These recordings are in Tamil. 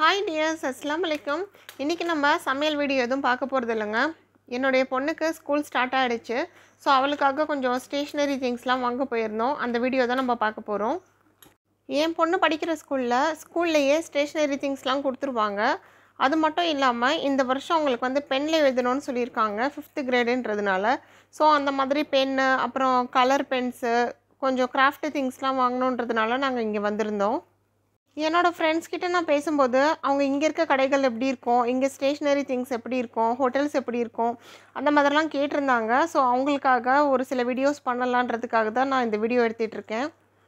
ஹாய் டியர்ஸ் அஸ்லாம் வலைக்கம் இன்றைக்கி நம்ம சமையல் வீடியோ எதுவும் பார்க்க போகிறது இல்லைங்க என்னுடைய பொண்ணுக்கு ஸ்கூல் ஸ்டார்ட் ஆகிடுச்சு ஸோ அவளுக்காக கொஞ்சம் ஸ்டேஷ்னரி திங்ஸ்லாம் வாங்க போயிருந்தோம் அந்த வீடியோ தான் நம்ம பார்க்க போகிறோம் என் பொண்ணு படிக்கிற ஸ்கூலில் ஸ்கூல்லையே ஸ்டேஷ்னரி திங்ஸ்லாம் கொடுத்துருவாங்க அது மட்டும் இல்லாமல் இந்த வருஷம் அவங்களுக்கு வந்து பெனில் எழுதணும்னு சொல்லியிருக்காங்க ஃபிஃப்த்து கிரேடுன்றதுனால ஸோ அந்த மாதிரி பென்னு அப்புறம் கலர் பென்ஸு கொஞ்சம் கிராஃப்ட் திங்ஸ்லாம் வாங்கணுன்றதுனால நாங்கள் இங்கே வந்திருந்தோம் என்னோடய ஃப்ரெண்ட்ஸ் கிட்ட நான் பேசும்போது அவங்க இங்கே இருக்க கடைகள் எப்படி இருக்கும் இங்கே ஸ்டேஷ்னரி திங்ஸ் எப்படி இருக்கும் ஹோட்டல்ஸ் எப்படி இருக்கும் அந்த மாதிரிலாம் கேட்டிருந்தாங்க ஸோ அவங்களுக்காக ஒரு சில வீடியோஸ் பண்ணலான்றதுக்காக தான் நான் இந்த வீடியோ எடுத்துகிட்டு இருக்கேன்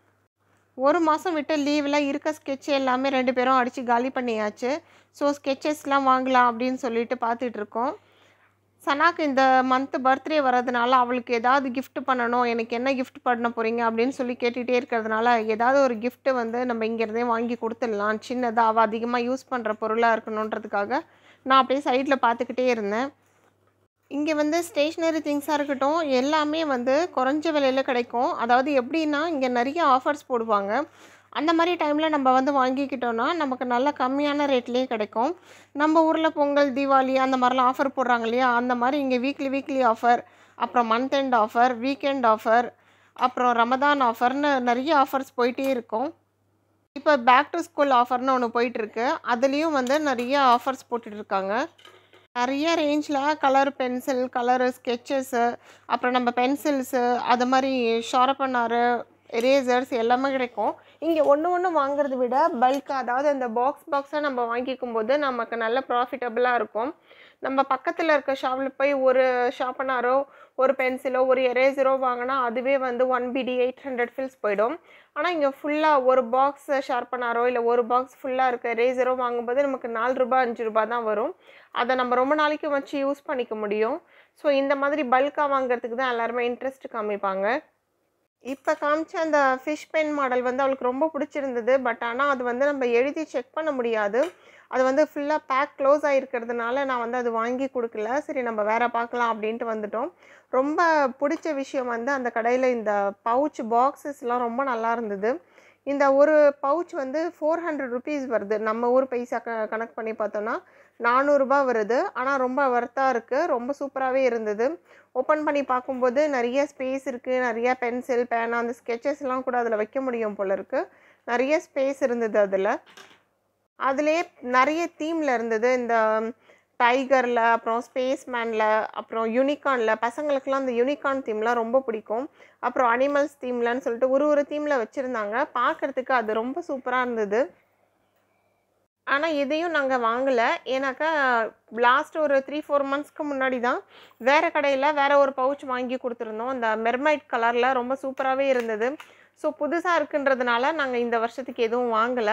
ஒரு மாதம் விட்டு லீவில் இருக்க ஸ்கெட்ச் எல்லாமே ரெண்டு பேரும் அடித்து காலி பண்ணியாச்சு ஸோ ஸ்கெச்சஸ்லாம் வாங்கலாம் அப்படின்னு சொல்லிட்டு பார்த்துட்டு இருக்கோம் சனாக்கு இந்த மந்த்து பர்த்டே வர்றதுனால அவளுக்கு ஏதாவது gift பண்ணணும் எனக்கு என்ன gift பண்ண போகிறீங்க அப்படின்னு சொல்லி கேட்டுகிட்டே இருக்கிறதுனால ஏதாவது ஒரு gift வந்து நம்ம இங்கேருந்தே வாங்கி கொடுத்துடலாம் சின்னதாக அவள் அதிகமாக யூஸ் பண்ணுற பொருளாக இருக்கணுன்றதுக்காக நான் அப்படியே சைடில் பார்த்துக்கிட்டே இருந்தேன் இங்கே வந்து ஸ்டேஷ்னரி திங்ஸாக இருக்கட்டும் எல்லாமே வந்து குறைஞ்ச விலையில் கிடைக்கும் அதாவது எப்படின்னா இங்கே நிறைய ஆஃபர்ஸ் போடுவாங்க அந்த மாதிரி டைமில் நம்ம வந்து வாங்கிக்கிட்டோன்னா நமக்கு நல்ல கம்மியான ரேட்லேயே கிடைக்கும் நம்ம ஊரில் பொங்கல் தீபாவளி அந்த மாதிரிலாம் ஆஃபர் போடுறாங்க இல்லையா அந்த மாதிரி இங்கே வீக்லி வீக்லி ஆஃபர் அப்புறம் month end offer weekend offer அப்புறம் ரமதான் ஆஃபர்னு நிறைய ஆஃபர்ஸ் போயிட்டே இருக்கும் இப்போ பேக் டு ஸ்கூல் ஆஃபர்னு ஒன்று போயிட்டுருக்கு அதுலேயும் வந்து நிறைய ஆஃபர்ஸ் போட்டுட்ருக்காங்க நிறைய ரேஞ்சில் கலர் பென்சில் கலரு ஸ்கெச்சஸ்ஸு அப்புறம் நம்ம பென்சில்ஸு அது மாதிரி ஷார்பனாரு எரேசர்ஸ் எல்லாமே கிடைக்கும் இங்கே ஒன்று ஒன்று வாங்குறத விட பல்க் அதாவது அந்த பாக்ஸ் பாக்ஸாக நம்ம வாங்கிக்கும் போது நமக்கு நல்ல ப்ராஃபிட்டபுளாக இருக்கும் நம்ம பக்கத்தில் இருக்க ஷாப்பில் போய் ஒரு ஷார்பனாரோ ஒரு பென்சிலோ ஒரு எரேசரோ வாங்கினா அதுவே வந்து ஒன் பிடி எயிட் ஹண்ட்ரட் ஃபில்ஸ் போயிடும் ஆனால் இங்கே ஃபுல்லாக ஒரு பாக்ஸ் ஷார்பனாரோ இல்லை ஒரு பாக்ஸ் ஃபுல்லாக இருக்க எரேசரோ வாங்கும்போது நமக்கு நாலு ரூபாய் அஞ்சு ரூபாய் தான் வரும் அதை நம்ம ரொம்ப நாளைக்கு வச்சு யூஸ் பண்ணிக்க முடியும் ஸோ இந்த மாதிரி பல்காக வாங்குறதுக்கு தான் எல்லாருமே இன்ட்ரெஸ்ட் காமிப்பாங்க இப்போ காமிச்ச அந்த ஃபிஷ் பென் மாடல் வந்து அவளுக்கு ரொம்ப பிடிச்சிருந்தது பட் ஆனால் அது வந்து நம்ம எழுதி செக் பண்ண முடியாது அது வந்து ஃபுல்லாக பேக் க்ளோஸ் ஆகிருக்கிறதுனால நான் வந்து அது வாங்கி கொடுக்கல சரி நம்ம வேறு பார்க்கலாம் அப்படின்ட்டு வந்துட்டோம் ரொம்ப பிடிச்ச விஷயம் வந்து அந்த கடையில் இந்த பவுச் பாக்ஸஸ்லாம் ரொம்ப நல்லா இருந்தது இந்த ஒரு பவுச் வந்து ஃபோர் ஹண்ட்ரட் ருபீஸ் வருது நம்ம ஊர் பைசா க கணக்கு பண்ணி பார்த்தோன்னா நானூறுரூபா வருது ஆனால் ரொம்ப ஒர்த்தாக இருக்குது ரொம்ப சூப்பராகவே இருந்தது ஓப்பன் பண்ணி பார்க்கும்போது நிறைய ஸ்பேஸ் இருக்குது நிறைய பென்சில் பேனா அந்த ஸ்கெச்சஸ்லாம் கூட அதில் வைக்க முடியும் போல இருக்குது நிறைய ஸ்பேஸ் இருந்தது அதில் அதுலேயே நிறைய தீமில் இருந்தது இந்த டைகரில் அப்புறம் ஸ்பேஸ் மேனில் அப்புறம் யூனிகார்னில் பசங்களுக்குலாம் அந்த யூனிகார்ன் தீம்லாம் ரொம்ப பிடிக்கும் அப்புறம் அனிமல்ஸ் தீம்லன்னு சொல்லிட்டு ஒரு ஒரு தீமில் வச்சுருந்தாங்க பார்க்குறதுக்கு அது ரொம்ப சூப்பராக இருந்தது ஆனால் எதையும் நாங்கள் வாங்கலை ஏன்னாக்கா லாஸ்ட் ஒரு த்ரீ ஃபோர் மந்த்ஸ்க்கு முன்னாடி தான் வேறு கடையில் வேறு ஒரு பவுச் வாங்கி கொடுத்துருந்தோம் அந்த மெர்மைட் கலரில் ரொம்ப சூப்பராகவே இருந்தது ஸோ புதுசாக இருக்குன்றதுனால நாங்கள் இந்த வருஷத்துக்கு எதுவும் வாங்கலை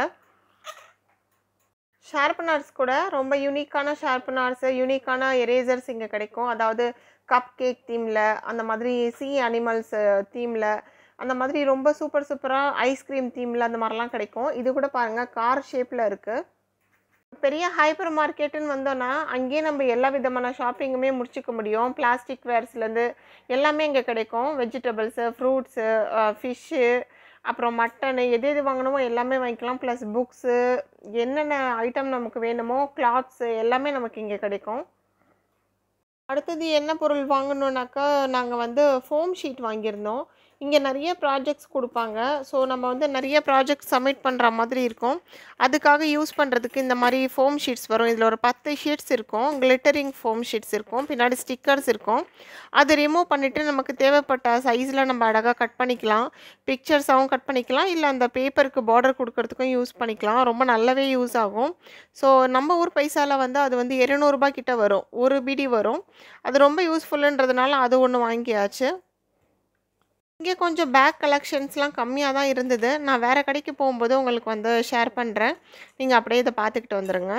ஷார்ப்பனர்ஸ் கூட ரொம்ப யூனிக்கான ஷார்ப்பனர்ஸு யூனிக்கான எரேசர்ஸ் இங்கே கிடைக்கும் அதாவது கப் கேக் தீமில் அந்த மாதிரி சி அனிமல்ஸ் தீமில் அந்த மாதிரி ரொம்ப சூப்பர் சூப்பராக ஐஸ்கிரீம் தீமில் அந்த மாதிரிலாம் கிடைக்கும் இது கூட பாருங்கள் கார் ஷேப்பில் இருக்குது பெரிய ஹைப்பர் மார்க்கெட்டுன்னு வந்தோன்னா அங்கேயே நம்ம எல்லா விதமான ஷாப்பிங்குமே முடிச்சுக்க முடியும் பிளாஸ்டிக் வேர்ஸ்லேருந்து எல்லாமே இங்கே கிடைக்கும் வெஜிடபிள்ஸு ஃப்ரூட்ஸு ஃபிஷ்ஷு அப்புறம் மட்டனு எது எது வாங்கணுமோ எல்லாமே வாங்கிக்கலாம் ப்ளஸ் புக்ஸு என்னென்ன ஐட்டம் நமக்கு வேணுமோ கிளாத்ஸு எல்லாமே நமக்கு இங்கே கிடைக்கும் அடுத்தது என்ன பொருள் வாங்கணுன்னாக்கா நாங்கள் வந்து ஃபோம் ஷீட் வாங்கியிருந்தோம் இங்கே நிறைய ப்ராஜெக்ட்ஸ் கொடுப்பாங்க ஸோ நம்ம வந்து நிறைய ப்ராஜெக்ட் சப்மிட் பண்ணுற மாதிரி இருக்கும் அதுக்காக யூஸ் பண்ணுறதுக்கு இந்த மாதிரி ஃபோம் ஷீட்ஸ் வரும் இதில் ஒரு பத்து ஷீட்ஸ் இருக்கும் கிளிட்டரிங் ஃபோம் ஷீட்ஸ் இருக்கும் பின்னாடி ஸ்டிக்கர்ஸ் இருக்கும் அது ரிமூவ் பண்ணிவிட்டு நமக்கு தேவைப்பட்ட சைஸில் நம்ம அழகாக கட் பண்ணிக்கலாம் பிக்சர்ஸாகவும் கட் பண்ணிக்கலாம் இல்லை அந்த பேப்பருக்கு பார்டர் கொடுக்கறதுக்கும் யூஸ் பண்ணிக்கலாம் ரொம்ப நல்லாவே யூஸ் ஆகும் ஸோ நம்ம ஊர் பைசாவில் வந்து அது வந்து இரநூறுபா கிட்ட வரும் ஒரு பிடி வரும் அது ரொம்ப யூஸ்ஃபுல்லுன்றதுனால அது ஒன்று வாங்கியாச்சு இங்கே கொஞ்சம் பேக் கலெக்ஷன்ஸ்லாம் கம்மியாக தான் இருந்தது நான் வேறு கடைக்கு போகும்போது உங்களுக்கு வந்து ஷேர் பண்ணுறேன் நீங்கள் அப்படியே இதை பார்த்துக்கிட்டு வந்துடுங்க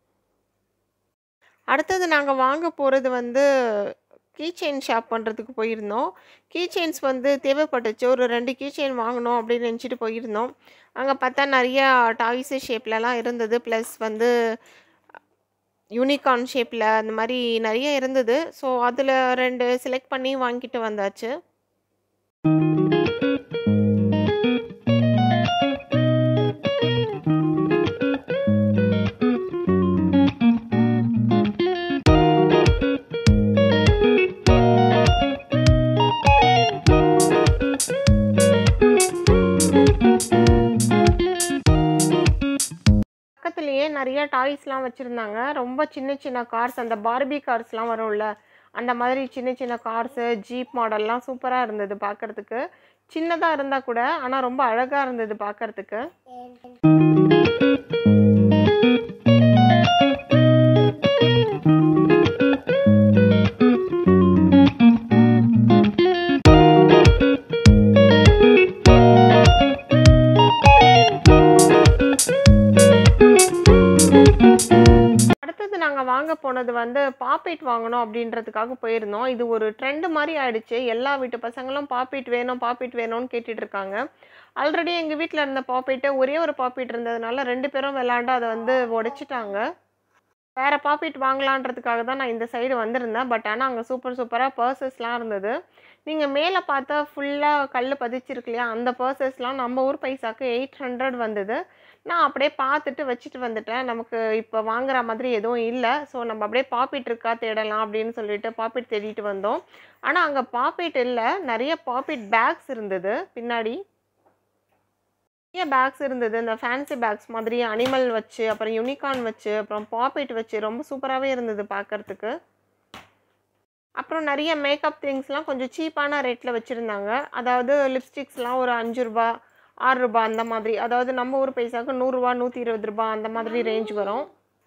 அடுத்தது நாங்கள் வாங்க போகிறது வந்து கீ செயின் ஷாப் பண்ணுறதுக்கு போயிருந்தோம் கீ செயின்ஸ் வந்து தேவைப்பட்டுச்சு ஒரு ரெண்டு கீ செயின் வாங்கணும் அப்படின்னு நினச்சிட்டு போயிருந்தோம் அங்கே பார்த்தா நிறையா டாய்ஸு ஷேப்லலாம் இருந்தது ப்ளஸ் வந்து யூனிகார்ன் ஷேப்பில் அந்த மாதிரி நிறைய இருந்தது ஸோ அதில் ரெண்டு செலக்ட் பண்ணி வாங்கிட்டு வந்தாச்சு நிறைய டாய்ஸ்லாம் வச்சுருந்தாங்க ரொம்ப சின்ன சின்ன கார்ஸ் அந்த பார்பி கார்ஸ்லாம் வரும்ல அந்த மாதிரி சின்ன சின்ன கார்ஸு ஜீப் மாடல்லாம் சூப்பராக இருந்தது பார்க்குறதுக்கு சின்னதாக இருந்தால் கூட ஆனால் ரொம்ப அழகாக இருந்தது பார்க்குறதுக்கு அடுத்தது நாங்கள் வாங்க போனது வந்து பாப்பேட் வாங்கணும் அப்படின்றதுக்காக போயிருந்தோம் இது ஒரு ட்ரெண்டு மாதிரி ஆயிடுச்சு எல்லா வீட்டு பசங்களும் பாப்பேட் வேணும் பாப்பேட் வேணும்னு கேட்டுட்டு இருக்காங்க ஆல்ரெடி எங்கள் வீட்டில் இருந்த பாப்பேட்டு ஒரே ஒரு பாப்பேட் இருந்ததுனால ரெண்டு பேரும் விளாண்டு அதை வந்து உடைச்சிட்டாங்க வேறு பாப்பேட் வாங்கலான்றதுக்காக தான் நான் இந்த சைடு வந்திருந்தேன் பட் ஆனால் அங்கே சூப்பர் சூப்பராக பர்சஸ்லாம் இருந்தது நீங்கள் மேலே பார்த்தா ஃபுல்லாக கல் பதிச்சிருக்கு இல்லையா அந்த பர்சஸ்லாம் நம்ம ஊர் பைசாக்கு எயிட் ஹண்ட்ரட் வந்தது நான் அப்படியே பார்த்துட்டு வச்சுட்டு வந்துட்டேன் நமக்கு இப்போ வாங்குற மாதிரி எதுவும் இல்லை ஸோ நம்ம அப்படியே பாப்பிட் இருக்கா தேடலாம் அப்படின்னு சொல்லிட்டு பாப்பிட் தேடிட்டு வந்தோம் ஆனால் அங்கே பாப்பிட் இல்லை நிறைய பாப்பிட் பேக்ஸ் இருந்தது பின்னாடி நிறைய பேக்ஸ் இருந்தது இந்த ஃபேன்சி பேக்ஸ் மாதிரி அனிமல் வச்சு அப்புறம் யூனிகார்ன் வச்சு அப்புறம் பாப்பிட் வச்சு ரொம்ப சூப்பராகவே இருந்தது பார்க்கறதுக்கு அப்புறம் நிறைய மேக்கப் திங்ஸ்லாம் கொஞ்சம் சீப்பான ரேட்டில் வச்சுருந்தாங்க அதாவது லிப்ஸ்டிக்ஸ்லாம் ஒரு அஞ்சு ரூபா ஆறு ரூபா அந்த மாதிரி அதாவது நம்ம ஊர் பைசாவுக்கு நூறுரூவா நூற்றி இருபது ரூபா அந்த மாதிரி ரேஞ்ச் வரும்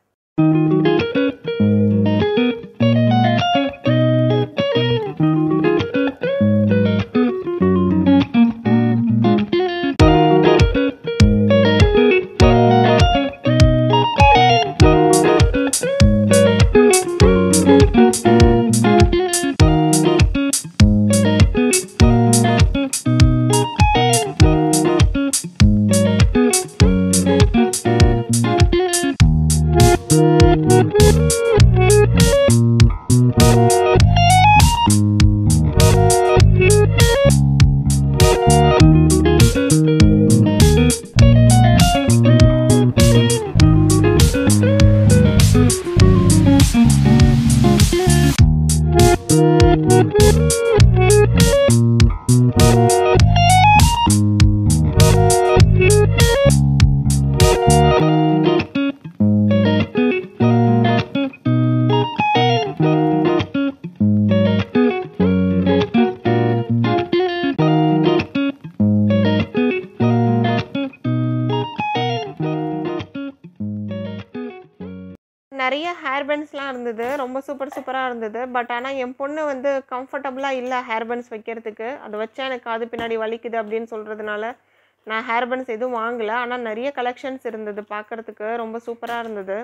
நிறைய ஹேர் பன்ஸ்லாம் இருந்தது ரொம்ப சூப்பர் சூப்பராக இருந்தது பட் ஆனால் என் பொண்ணு வந்து கம்ஃபர்டபுளாக இல்லை ஹேர் பன்ஸ் வைக்கிறதுக்கு அதை வச்சா எனக்கு காது பின்னாடி வலிக்குது அப்படின்னு சொல்கிறதுனால நான் ஹேர் பன்ஸ் எதுவும் வாங்கலை ஆனால் நிறைய கலெக்ஷன்ஸ் இருந்தது பார்க்குறதுக்கு ரொம்ப சூப்பராக இருந்தது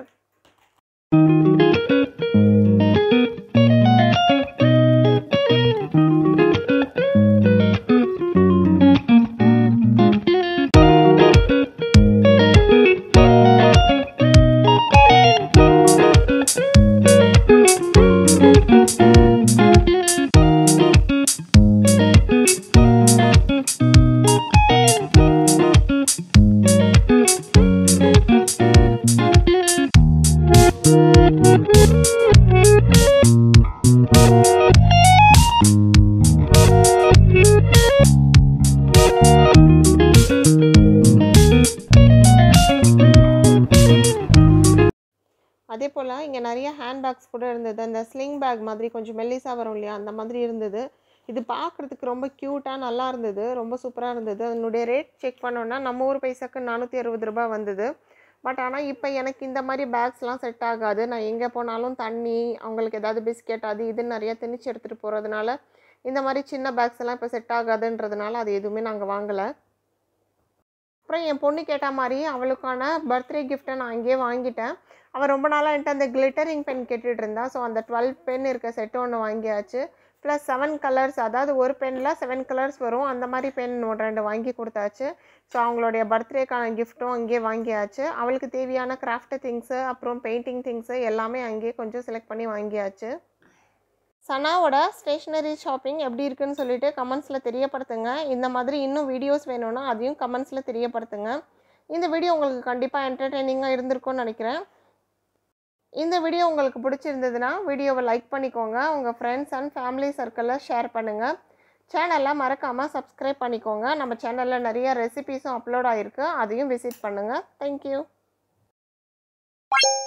அதே போல் இங்கே நிறைய ஹேண்ட் பேக்ஸ் கூட இருந்தது அந்த ஸ்லிங் பேக் மாதிரி கொஞ்சம் மெல்லிஸாக வரும் இல்லையா அந்த மாதிரி இருந்தது இது பார்க்குறதுக்கு ரொம்ப க்யூட்டாக நல்லா இருந்தது ரொம்ப சூப்பராக இருந்தது அதனுடைய ரேட் செக் பண்ணோன்னா நம்ம ஊர் பைசாக்கு நானூற்றி அறுபது ரூபாய் வந்தது பட் ஆனால் இப்போ எனக்கு இந்த மாதிரி பேக்ஸ்லாம் செட் ஆகாது நான் எங்கே போனாலும் தண்ணி அவங்களுக்கு ஏதாவது பிஸ்கெட் அது இதுன்னு நிறைய திணிச்சு எடுத்துகிட்டு போகிறதுனால இந்த மாதிரி சின்ன பேக்ஸ் எல்லாம் இப்போ செட் ஆகாதுன்றதுனால அது எதுவுமே நாங்கள் வாங்கலை அப்புறம் என் பொண்ணு கேட்ட மாதிரி அவளுக்கான பர்த்டே கிஃப்ட்டை நான் அங்கேயே வாங்கிட்டேன் அவள் ரொம்ப நாளாக என்கிட்ட அந்த கிளிட்டரிங் பென் கேட்டுட்டு இருந்தா ஸோ அந்த டுவெல் பென் இருக்க செட்டு ஒன்று வாங்கியாச்சு ப்ளஸ் செவன் கலர்ஸ் அதாவது ஒரு பெனில் செவன் கலர்ஸ் வரும் அந்த மாதிரி பென் ஒன்று ரெண்டு வாங்கி கொடுத்தாச்சு ஸோ அவங்களுடைய பர்த்டேக்கான கிஃப்ட்டும் அங்கேயே வாங்கியாச்சு அவளுக்கு தேவையான கிராஃப்ட் திங்ஸு அப்புறம் பெயிண்டிங் திங்ஸு எல்லாமே அங்கேயே கொஞ்சம் செலக்ட் பண்ணி வாங்கியாச்சு சனாவோட ஸ்டேஷ்னரி ஷாப்பிங் எப்படி இருக்குன்னு சொல்லிட்டு கமெண்ட்ஸில் தெரியப்படுத்துங்க இந்த மாதிரி இன்னும் வீடியோஸ் வேணும்னா அதையும் கமெண்ட்ஸில் தெரியப்படுத்துங்க இந்த வீடியோ உங்களுக்கு கண்டிப்பாக என்டர்டெய்னிங்காக இருந்திருக்கும்னு நினைக்கிறேன் இந்த வீடியோ உங்களுக்கு பிடிச்சிருந்ததுன்னா வீடியோவை லைக் பண்ணிக்கோங்க உங்கள் ஃப்ரெண்ட்ஸ் அண்ட் ஃபேமிலி சர்க்கிளில் ஷேர் பண்ணுங்கள் சேனலை மறக்காமல் சப்ஸ்கிரைப் பண்ணிக்கோங்க நம்ம சேனலில் நிறைய ரெசிபீஸும் அப்லோட் ஆகிருக்கு அதையும் விசிட் பண்ணுங்கள் தேங்க்யூ Bye.